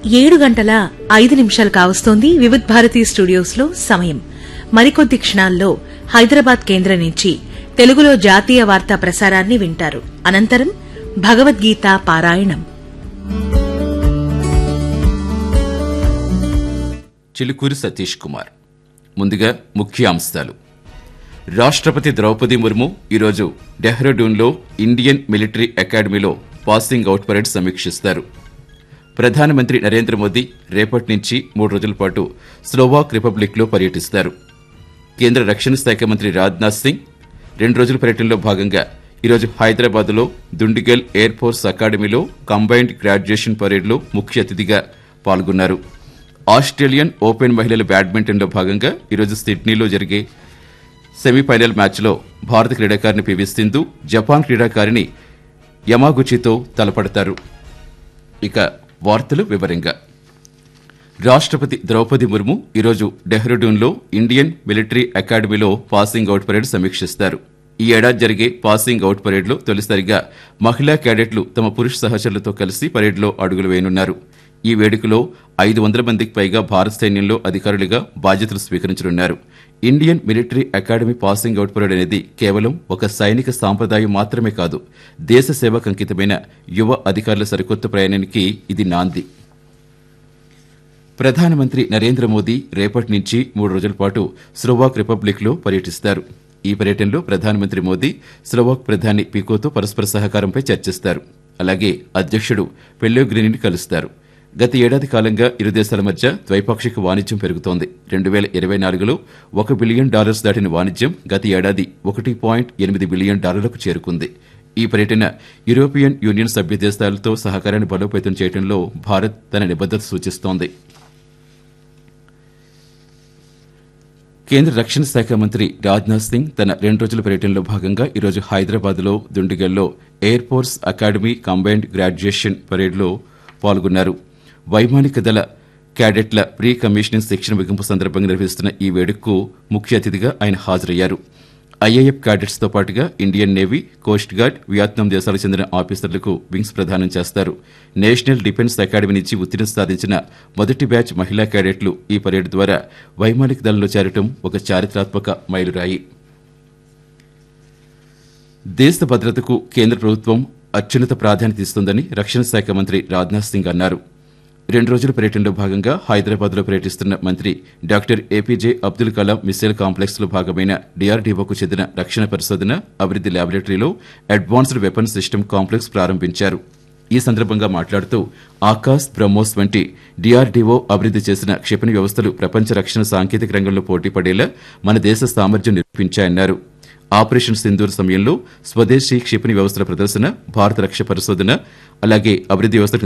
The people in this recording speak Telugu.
ఏడు గంటల ఐదు నిమిషాలు కావస్తోంది వివిధ్ భారతి స్టూడియోస్ లో సమయం మరికొద్ది క్షణాల్లో హైదరాబాద్ కేంద్రం నుంచి తెలుగులో జాతీయ వార్తా ప్రసారాన్ని వింటారు అనంతరం భగవద్గీత పారాయణం చిలుకూరి సతీష్ కుమార్ ముందుగా ముఖ్య అంశాలు రాష్ట్రపతి ద్రౌపది ముర్ము ఈరోజు డెహ్రాడూన్లో ఇండియన్ మిలిటరీ అకాడమీలో పాసింగ్ అవుట్ పరేడ్ సమీక్షిస్తారు ప్రధానమంత్రి నరేంద్ర మోదీ రేపటి నుంచి మూడు రోజుల పాటు స్లోవాక్ రిపబ్లిక్లో పర్యటిస్తారు కేంద్ర రక్షణ శాఖ మంత్రి రాజ్నాథ్ సింగ్ రెండు రోజుల పర్యటనలో భాగంగా ఈరోజు హైదరాబాద్లో దుండిగల్ ఎయిర్ ఫోర్స్ అకాడమీలో కంబైన్డ్ గ్రాడ్యుయేషన్ పరేడ్లో ముఖ్య అతిథిగా పాల్గొన్నారు ఆస్ట్రేలియన్ ఓపెన్ మహిళల బ్యాడ్మింటన్లో భాగంగా ఈరోజు సిడ్నీలో జరిగే సెమీఫైనల్ మ్యాచ్లో భారత క్రీడాకారిణి పివి సింధు జపాన్ క్రీడాకారిణి యమాగుచితో తలపడతారు ఇక వార్తలు వివరంగా రాష్ట్రపతి ద్రౌపది ముర్ము ఈరోజు డెహ్రాడూన్లో ఇండియన్ మిలిటరీ అకాడమీలో పాసింగ్ అవుట్ పరేడ్ సమీక్షిస్తారు ఈ ఏడాది జరిగే పాసింగ్ అవుట్ పరేడ్లో తొలిసారిగా మహిళా క్యాడెట్లు తమ పురుష సహచరులతో కలిసి పరేడ్లో అడుగులు వేయనున్నారు ఈ వేడుకలో ఐదు వందల మందికి పైగా భారత సైన్యంలో అధికారులుగా బాధ్యతలు స్వీకరించనున్నారు Indian military academy passing out parade అనేది కేవలం ఒక సైనిక సాంప్రదాయం మాత్రమే కాదు దేశ సేవకు అంకితమైన యువ అధికారుల సరికొత్త ప్రయాణానికి ఇది నాంది ప్రధానమంత్రి నరేంద్ర మోదీ రేపటి నుంచి మూడు రోజుల పాటు స్లోవాక్ రిపబ్లిక్లో పర్యటిస్తారు ఈ పర్యటనలో ప్రధానమంత్రి మోదీ స్లోవాక్ ప్రధాని పికోతో పరస్పర సహకారంపై చర్చిస్తారు అలాగే అధ్యక్షుడు పెల్లోగ్రిని కలుస్తారు గత ఏడాది కాలంగా ఇరు దేశాల మధ్య ద్వైపాక్షిక వాణిజ్యం పెరుగుతోంది రెండు వేల ఇరవై నాలుగులో ఒక బిలియన్ డాలర్స్ దాటిన వాణిజ్యం గత ఏడాది ఒకటి పాయింట్ ఎనిమిది బిలియన్ డాలర్లకు చేరుకుంది ఈ పర్యటన యూరోపియన్ యూనియన్ సభ్య దేశాలతో సహకారాన్ని బలోపేతం చేయడంలో భారత్ తన నిబద్దత సూచిస్తోంది కేంద్ర రక్షణ శాఖ మంత్రి రాజ్నాథ్ సింగ్ తన రెండు రోజుల పర్యటనలో భాగంగా ఈరోజు హైదరాబాద్లో దుండిగల్లో air force academy combined graduation పరేడ్లో పాల్గొన్నారు వైమానిక దళ క్యాడెట్ల ప్రీ కమిషనింగ్ శిక్షణ ముగింపు సందర్భంగా నిర్వహిస్తున్న ఈ వేడుకకు ముఖ్య అతిథిగా ఆయన హాజరయ్యారు ఐఏఎఫ్ క్యాడెట్స్ తో పాటుగా Indian navy coast guard Vietnam దేశాలకు చెందిన ఆఫీసర్లకు వింగ్స్ ప్రదానం చేస్తారు నేషనల్ డిఫెన్స్ అకాడమీ నుంచి ఉత్తీర్ణత సాధించిన మొదటి బ్యాచ్ మహిళా క్యాడెట్లు ఈ పరేడ్ ద్వారా వైమానిక దళంలో చేరటం ఒక చారిత్రాత్మక మైలురాయి దేశ భద్రతకు కేంద్ర ప్రభుత్వం అత్యున్నత ప్రాధాన్యత ఇస్తుందని రక్షణ శాఖ మంత్రి రాజ్నాథ్ సింగ్ అన్నారు రెండు రోజుల పర్యటనలో భాగంగా హైదరాబాద్లో పర్యటిస్తున్న మంత్రి doctor APJ Abdul Kalam missile complex లో భాగమైన డీఆర్డీఓకు చెందిన రక్షణ పరిశోధన అభివృద్ది ల్యాబొరేటరీలో అడ్వాన్స్డ్ వెపన్ సిస్టమ్ కాంప్లెక్స్ ప్రారంభించారు ఈ సందర్భంగా మాట్లాడుతూ ఆకాశ్ బ్రహ్మోస్ వంటి డీఆర్డీఓ అభివృద్ది చేసిన క్షిపణి వ్యవస్థలు ప్రపంచ రక్షణ సాంకేతిక రంగంలో పోటీ పడేలా మన దేశ సామర్థ్యం నిరూపించాయన్నారు ఆపరేషన్ సింధూర్ సమయంలో స్వదేశీ క్షిపణి వ్యవస్థల ప్రదర్శన భారత రక్షణ పరిశోధన అలాగే అభివృద్ది వ్యవస్థ